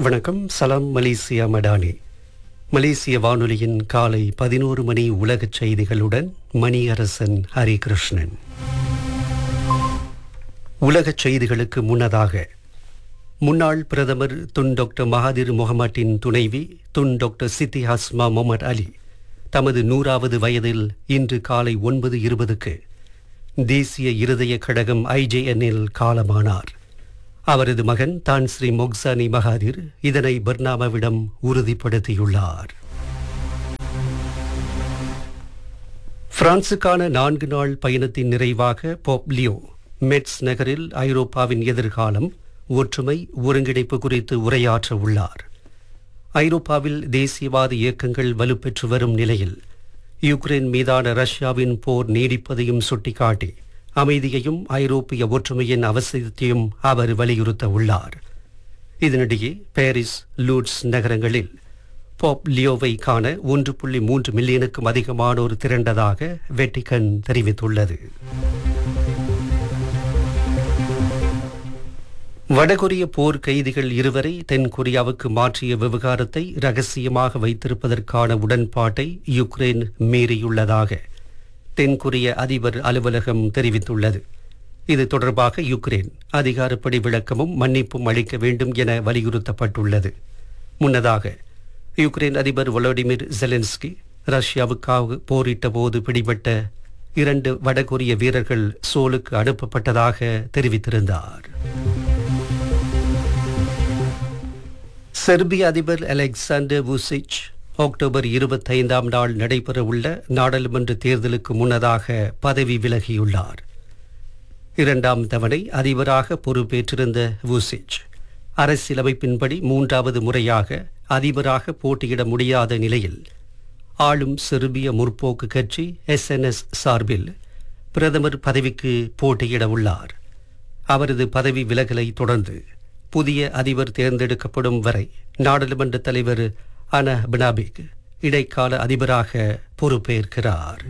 வணக்கம் சலாம் மலேசியா மடானி மலேசிய வானொலியின் காலை பதினோரு மணி உலகச் செய்திகளுடன் மணியரசன் ஹரிகிருஷ்ணன் உலகச் செய்திகளுக்கு முன்னதாக முன்னாள் பிரதமர் துன் டாக்டர் மகாதிர் முகமட்டின் துணைவி துன் டாக்டர் சித்தி ஹஸ்மா முகமது அலி தமது நூறாவது வயதில் இன்று காலை ஒன்பது இருபதுக்கு தேசிய இருதய கழகம் ஐஜேஎன்னில் காலமானார் அவரது மகன் தான் ஸ்ரீ மொக்சானி மகாதிர் இதனை பர்னாமாவிடம் உறுதிப்படுத்தியுள்ளார் பிரான்சுக்கான நான்கு நாள் பயணத்தின் நிறைவாக போப்லியோ மெட்ஸ் நகரில் ஐரோப்பாவின் எதிர்காலம் ஒற்றுமை ஒருங்கிணைப்பு குறித்து உரையாற்ற உள்ளார் ஐரோப்பாவில் தேசியவாத இயக்கங்கள் வலுப்பெற்று வரும் நிலையில் யுக்ரைன் மீதான ரஷ்யாவின் போர் நீடிப்பதையும் சுட்டிக்காட்டி அமைதியையும் ஐரோப்பிய ஒற்றுமையின் அவசியத்தையும் அவர் வலியுறுத்த உள்ளார் இதனிடையே பாரிஸ் லூட்ஸ் நகரங்களில் பாப் லியோவை காண ஒன்று புள்ளி மூன்று மில்லியனுக்கும் அதிகமானோர் திரண்டதாக வெட்டிகன் தெரிவித்துள்ளது வடகொரிய போர் கைதிகள் இருவரை தென் கொரியாவுக்கு மாற்றிய விவகாரத்தை ரகசியமாக வைத்திருப்பதற்கான உடன்பாட்டை யுக்ரைன் மீறியுள்ளதாக தென்கொரிய அதிபர் அலுவலகம் தெரிவித்துள்ளது இது தொடர்பாக யுக்ரைன் அதிகாரப்படி விளக்கமும் மன்னிப்பும் அளிக்க வேண்டும் என வலியுறுத்தப்பட்டுள்ளது முன்னதாக யுக்ரைன் அதிபர் வொலோடிமிர் ஜெலன்ஸ்கி ரஷ்யாவுக்காக போரிட்ட போது பிடிபட்ட இரண்டு வடகொரிய வீரர்கள் சோலுக்கு அனுப்பப்பட்டதாக தெரிவித்திருந்தார் செர்பிய அதிபர் அலெக்சாண்டர் vucic அக்டோபர் இருபத்தைந்தாம் நாள் நடைபெறவுள்ள நாடாளுமன்ற தேர்தலுக்கு முன்னதாக பதவி விலகியுள்ளார் இரண்டாம் தவணை அதிபராக பொறுப்பேற்றிருந்த vucic அரசியலமைப்பின்படி மூன்றாவது முறையாக அதிபராக போட்டியிட முடியாத நிலையில் ஆளும் செர்பிய முற்போக்கு கட்சி எஸ்என்எஸ் சார்பில் பிரதமர் பதவிக்கு போட்டியிட உள்ளார் அவரது பதவி விலகலை தொடர்ந்து புதிய அதிபர் தேர்ந்தெடுக்கப்படும் வரை நாடாளுமன்ற தலைவர் அன பினாபிக் இடைக்கால அதிபராக பொறுப்பேற்கிறார்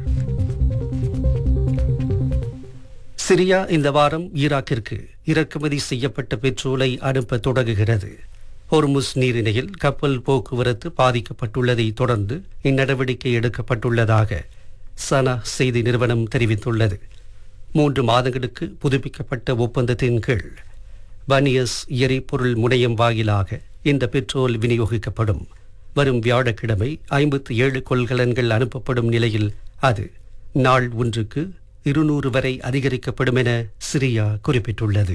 சிரியா இந்த வாரம் ஈராக்கிற்கு இறக்குமதி செய்யப்பட்ட பெட்ரோலை அனுப்ப தொடங்குகிறது ஹொர்முஸ் நீரிணையில் கப்பல் போக்குவரத்து பாதிக்கப்பட்டுள்ளதை தொடர்ந்து இந்நடவடிக்கை எடுக்கப்பட்டுள்ளதாக சனா செய்தி நிறுவனம் தெரிவித்துள்ளது மூன்று மாதங்களுக்கு புதுப்பிக்கப்பட்ட ஒப்பந்தத்தின் கீழ் பனியஸ் எரிபொருள் முனையம் வாயிலாக இந்த பெட்ரோல் விநியோகிக்கப்படும் வரும் வியாழக்கிழமை ஐம்பத்தி ஏழு கொள்கலன்கள் அனுப்பப்படும் நிலையில் அது நாள் ஒன்றுக்கு இருநூறு வரை அதிகரிக்கப்படும் என சிரியா குறிப்பிட்டுள்ளது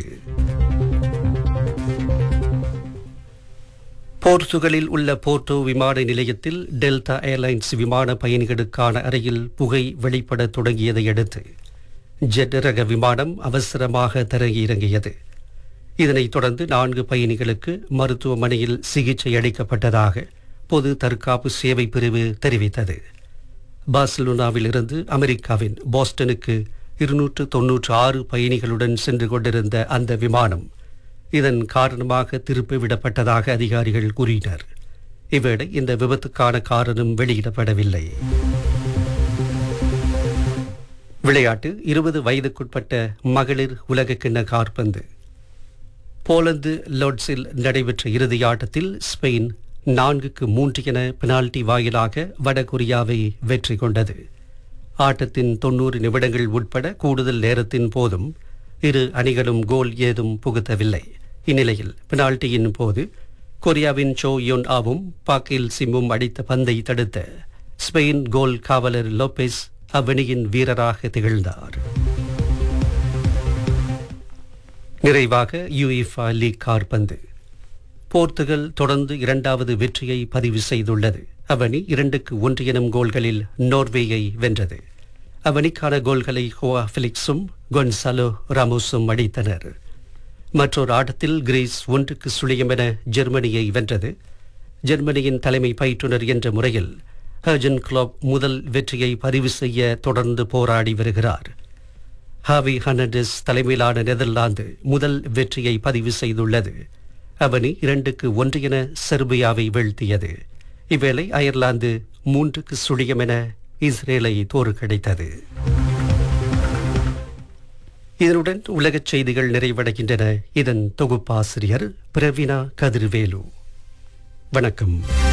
போர்த்துகலில் உள்ள போர்ட்டோ விமான நிலையத்தில் டெல்டா ஏர்லைன்ஸ் விமான பயணிகளுக்கான அறையில் புகை வெளிப்பட தொடங்கியதை அடுத்து ஜெட் ரக விமானம் அவசரமாக தரையிறங்கியது இதனைத் தொடர்ந்து நான்கு பயணிகளுக்கு மருத்துவமனையில் சிகிச்சை அளிக்கப்பட்டதாக பொது தற்காப்பு சேவை பிரிவு தெரிவித்தது பார்சலோனாவிலிருந்து அமெரிக்காவின் போஸ்டனுக்கு இருநூற்று தொன்னூற்று ஆறு பயணிகளுடன் சென்று கொண்டிருந்த அந்த விமானம் இதன் காரணமாக திருப்பிவிடப்பட்டதாக அதிகாரிகள் கூறினர் இவ்வேளை இந்த விபத்துக்கான காரணம் வெளியிடப்படவில்லை விளையாட்டு இருபது வயதுக்குட்பட்ட மகளிர் உலகக்கிண்ண காற்பந்து போலந்து லோட்ஸில் நடைபெற்ற இறுதி ஆட்டத்தில் ஸ்பெயின் நான்குக்கு மூன்று என பெனால்டி வாயிலாக வடகொரியாவை வெற்றி கொண்டது ஆட்டத்தின் தொன்னூறு நிமிடங்கள் உட்பட கூடுதல் நேரத்தின் போதும் இரு அணிகளும் கோல் ஏதும் புகுத்தவில்லை இந்நிலையில் பெனால்டியின் போது கொரியாவின் சோ யோன் ஆவும் பாக்கில் சிம்மும் அடித்த பந்தை தடுத்த ஸ்பெயின் கோல் காவலர் லோபெஸ் அவ்வணியின் வீரராக திகழ்ந்தார் நிறைவாக யுஇஃபா லீக் கார்பந்து போர்த்துகல் தொடர்ந்து இரண்டாவது வெற்றியை பதிவு செய்துள்ளது அவனி இரண்டுக்கு ஒன்று எனும் கோல்களில் நோர்வேயை வென்றது அவனிக்கான கோல்களை ஹோவா பிலிக்ஸும் கொன்சாலோ ராமோஸும் அடித்தனர் மற்றொரு ஆட்டத்தில் கிரீஸ் ஒன்றுக்கு சுழியம் என ஜெர்மனியை வென்றது ஜெர்மனியின் தலைமை பயிற்றுனர் என்ற முறையில் ஹர்ஜன் கிளாப் முதல் வெற்றியை பதிவு செய்ய தொடர்ந்து போராடி வருகிறார் ஹாவி ஹனடஸ் தலைமையிலான நெதர்லாந்து முதல் வெற்றியை பதிவு செய்துள்ளது அவனி இரண்டுக்கு ஒன்று என செர்பியாவை வீழ்த்தியது இவ்வேளை அயர்லாந்து மூன்றுக்கு சுழியம் என இஸ்ரேலை தோற்கடித்தது இதனுடன் உலகச் செய்திகள் நிறைவடைகின்றன இதன் தொகுப்பாசிரியர் பிரவீனா கதிர்வேலு வணக்கம்